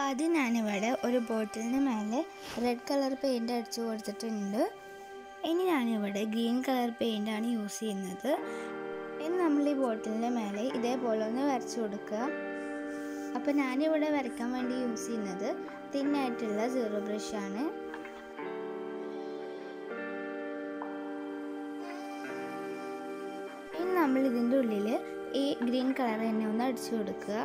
ആദ്യം ഞാനിവിടെ ഒരു ബോട്ടിലിന് മേലെ റെഡ് കളർ പെയിൻ്റ് അടിച്ചു കൊടുത്തിട്ടുണ്ട് ഇനി ഞാനിവിടെ ഗ്രീൻ കളർ പെയിൻ്റാണ് യൂസ് ചെയ്യുന്നത് ഇനി നമ്മൾ ഈ ബോട്ടിലിൻ്റെ മേലെ ഇതേപോലെ ഒന്ന് വരച്ചു കൊടുക്കുക അപ്പോൾ ഞാനിവിടെ വരയ്ക്കാൻ വേണ്ടി യൂസ് ചെയ്യുന്നത് തിന്നായിട്ടുള്ള സീറോ ബ്രഷാണ് ഇനി നമ്മൾ ഇതിൻ്റെ ഉള്ളിൽ ഈ ഗ്രീൻ കളർ തന്നെ ഒന്ന് അടിച്ചു കൊടുക്കുക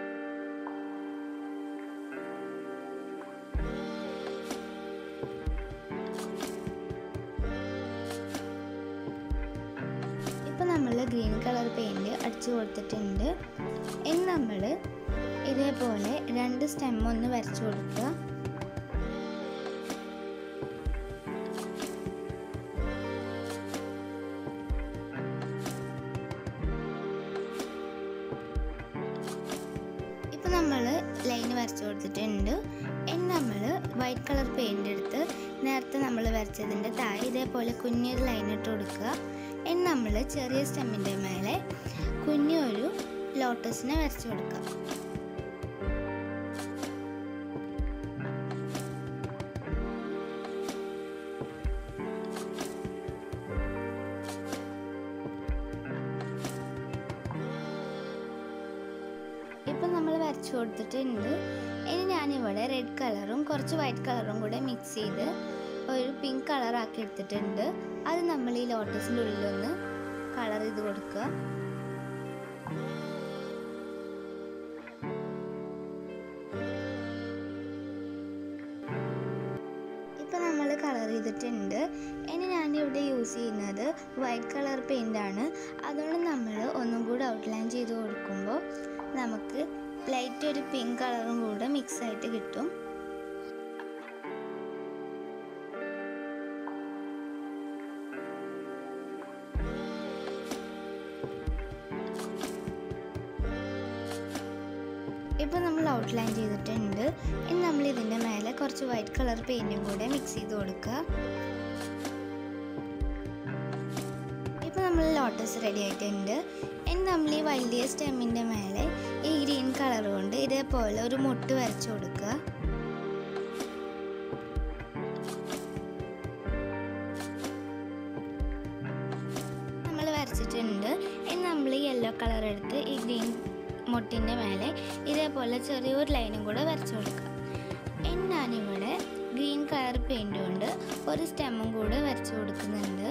ഇപ്പം നമ്മൾ ഗ്രീൻ കളർ പെയിൻറ് അടിച്ചു കൊടുത്തിട്ടുണ്ട് ഇനി നമ്മൾ ഇതേപോലെ രണ്ട് സ്റ്റെം ഒന്ന് വരച്ചു കൊടുക്കുക ഇപ്പം നമ്മൾ ലൈൻ വരച്ചു കൊടുത്തിട്ടുണ്ട് ഇനി നമ്മൾ വൈറ്റ് കളർ പെയിൻ്റ് എടുത്ത് നേരത്തെ നമ്മൾ വരച്ചതിൻ്റെ താഴെ ഇതേപോലെ കുഞ്ഞൊരു ലൈൻ ഇട്ട് കൊടുക്കുക ഇനി നമ്മൾ ചെറിയ സ്റ്റെമ്മിൻ്റെ മേലെ കുഞ്ഞൊരു ലോട്ടസിനെ വരച്ചു കൊടുക്കുക ഇപ്പം നമ്മൾ വരച്ചു കൊടുത്തിട്ടുണ്ട് ഇനി ഞാനിവിടെ റെഡ് കളറും കുറച്ച് വൈറ്റ് കളറും കൂടെ മിക്സ് ചെയ്ത് ഒരു പിങ്ക് കളറാക്കി എടുത്തിട്ടുണ്ട് അത് നമ്മൾ ഈ ലോട്ടസിൻ്റെ ഉള്ളിലൊന്ന് കളർ ചെയ്ത് കൊടുക്കുക ഇപ്പം നമ്മൾ കളർ ചെയ്തിട്ടുണ്ട് ഇനി ഞാനിവിടെ യൂസ് ചെയ്യുന്നത് വൈറ്റ് കളർ പെയിൻ്റ് ആണ് അതുകൊണ്ട് നമ്മൾ ഒന്നും കൂടി ഔട്ട്ലൈൻ ചെയ്ത് കൊടുക്കുമ്പോൾ നമുക്ക് ലൈറ്റ് ഒരു പിങ്ക് കളറും കൂടെ മിക്സ് ആയിട്ട് കിട്ടും ഇപ്പോൾ നമ്മൾ ഔട്ട്ലൈൻ ചെയ്തിട്ടുണ്ട് ഇനി നമ്മൾ ഇതിൻ്റെ മേലെ കുറച്ച് വൈറ്റ് കളർ പെയിൻറ്റും കൂടെ മിക്സ് ചെയ്ത് കൊടുക്കുക ഇപ്പോൾ നമ്മൾ ലോട്ടസ് റെഡി ആയിട്ടുണ്ട് ഇനി നമ്മൾ ഈ വലിയ സ്റ്റെമ്മിൻ്റെ മേലെ ഈ ഗ്രീൻ കളർ കൊണ്ട് ഇതേപോലെ ഒരു മുട്ട് വരച്ചു കൊടുക്കുക നമ്മൾ വരച്ചിട്ടുണ്ട് ഇനി നമ്മൾ ഈ യെല്ലോ കളർ എടുത്ത് ഈ ഗ്രീൻ മുട്ടിൻ്റെ മേലെ ഇതേപോലെ ചെറിയൊരു ലൈനും കൂടെ വരച്ചു കൊടുക്കുക ഇനി ഞാനിവിടെ ഗ്രീൻ കളർ പെയിൻറ് കൊണ്ട് ഒരു സ്റ്റെമ്മും കൂടെ വരച്ചു കൊടുക്കുന്നുണ്ട്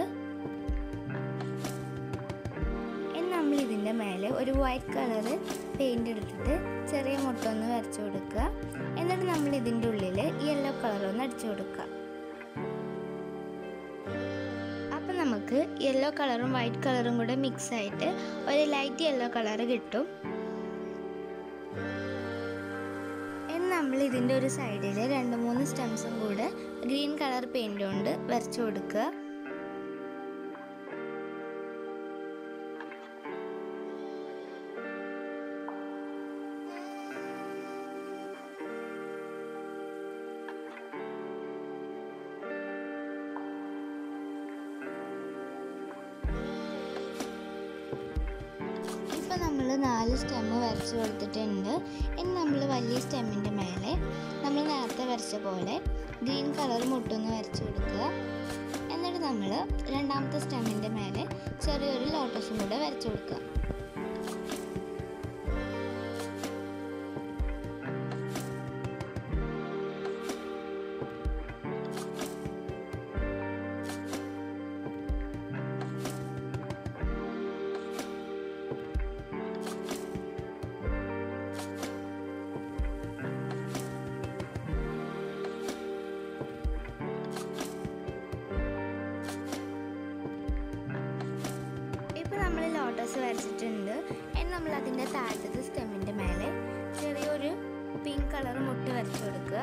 ഇനി നമ്മൾ ഇതിൻ്റെ മേലെ ഒരു വൈറ്റ് കളർ പെയിൻ്റ് എടുത്തിട്ട് ചെറിയ മുട്ടൊന്ന് വരച്ചു കൊടുക്കുക എന്നിട്ട് നമ്മൾ ഇതിൻ്റെ ഉള്ളിൽ യെല്ലോ കളർ ഒന്ന് അടിച്ചു കൊടുക്കുക അപ്പം നമുക്ക് യെല്ലോ കളറും വൈറ്റ് കളറും കൂടെ മിക്സ് ആയിട്ട് ഒരു ലൈറ്റ് യെല്ലോ കളർ കിട്ടും ഇനി നമ്മൾ ഇതിൻ്റെ ഒരു സൈഡിൽ രണ്ട് മൂന്ന് സ്റ്റെംസും കൂടെ ഗ്രീൻ കളർ പെയിൻ്റ് കൊണ്ട് വരച്ചു കൊടുക്കുക ഇപ്പം നമ്മൾ നാല് സ്റ്റെമ്മ് വരച്ച് കൊടുത്തിട്ടുണ്ട് ഇനി നമ്മൾ വലിയ സ്റ്റെമ്മിൻ്റെ മേലെ നമ്മൾ നേരത്തെ വരച്ച പോലെ ഗ്രീൻ കളർ മുട്ടൊന്ന് വരച്ച് കൊടുക്കുക എന്നിട്ട് നമ്മൾ രണ്ടാമത്തെ സ്റ്റെമ്മിൻ്റെ മേലെ ചെറിയൊരു ലോട്ടസും കൂടെ വരച്ച് കൊടുക്കുക ഇപ്പം നമ്മൾ ലോട്ടസ് വരച്ചിട്ടുണ്ട് ഇനി നമ്മൾ അതിൻ്റെ താഴത്തെ സ്റ്റെമ്മിൻ്റെ മേലെ ചെറിയൊരു പിങ്ക് കളർ മുട്ട് വരച്ചു കൊടുക്കുക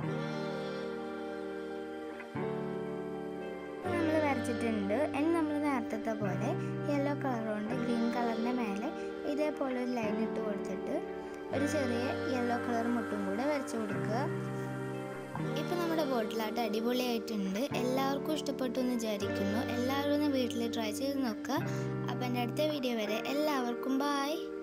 നമ്മൾ വരച്ചിട്ടുണ്ട് ഇനി നമ്മൾ നേരത്തെ പോലെ യെല്ലോ കളർ കൊണ്ട് ഗ്രീൻ കളറിൻ്റെ മേലെ ഇതേപോലെ ഒരു ലൈൻ ഇട്ട് കൊടുത്തിട്ട് ഒരു ചെറിയ യെല്ലോ കളർ മുട്ടും കൂടെ വരച്ചു കൊടുക്കുക ഇപ്പം നമ്മുടെ ബോട്ടിലാട്ട് അടിപൊളിയായിട്ടുണ്ട് എല്ലാവർക്കും ഇഷ്ടപ്പെട്ടു എന്ന് വിചാരിക്കുന്നു എല്ലാവരും ഒന്ന് വീട്ടിൽ ട്രൈ ചെയ്ത് നോക്കുക അപ്പം എൻ്റെ അടുത്ത വീഡിയോ വരെ എല്ലാവർക്കും ബായ്